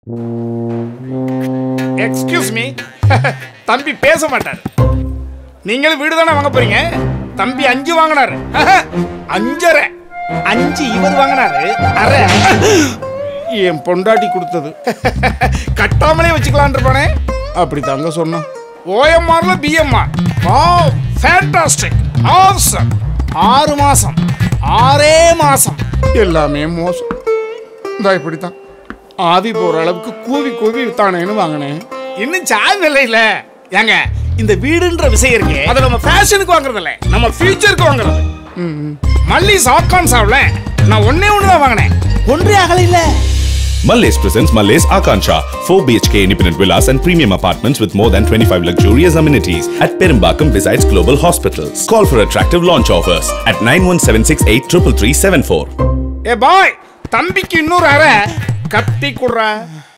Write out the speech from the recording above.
Excuse me தம்பி பேச மாட்டார் நீங்களும் வீடு தானே வாங்க போறீங்க தம்பி அஞ்சு வாங்கினாரு அஞ்சரை அஞ்சு இவர் வாங்கினாரு அரை என் பொண்டாட்டி கொடுத்தது கட்டாமலே வச்சுக்கலான் இருப்பானே அப்படி தாங்க சொன்னான் ஓஎம்ஆர்ல பிஎம்ஆர் வா ஃபேண்டாஸ்டிக் ஆசம் ஆறு மாசம் ஆறே மாசம் எல்லாமே மோசம் இந்த இப்படித்தான் ஆவி போற அளவுக்கு கூவி கூவி வித்தானேன்னு வாங்கினேன் இன்னும் சாய் இல்ல ஏங்க இந்த வீடுன்ற விஷயம் இருக்கு அதை நம்ம ஃபேஷனுக்கு வாங்குறது இல்ல நம்ம ஃபியூச்சருக்கு வாங்குறது மல்லி சாக்கான் சாவ்ல நான் ஒண்ணே ஒன்று தான் வாங்கினேன் ஒன்றே அகல இல்ல Mullis presents Mullis Akansha, 4 BHK independent villas and premium apartments with more than 25 luxurious amenities at Perumbakam besides Global Hospitals. Call for attractive launch offers at 91768 33374. ஏ பாய் தம்பிக்கு இன்னொரு அறை கத்தி குடுற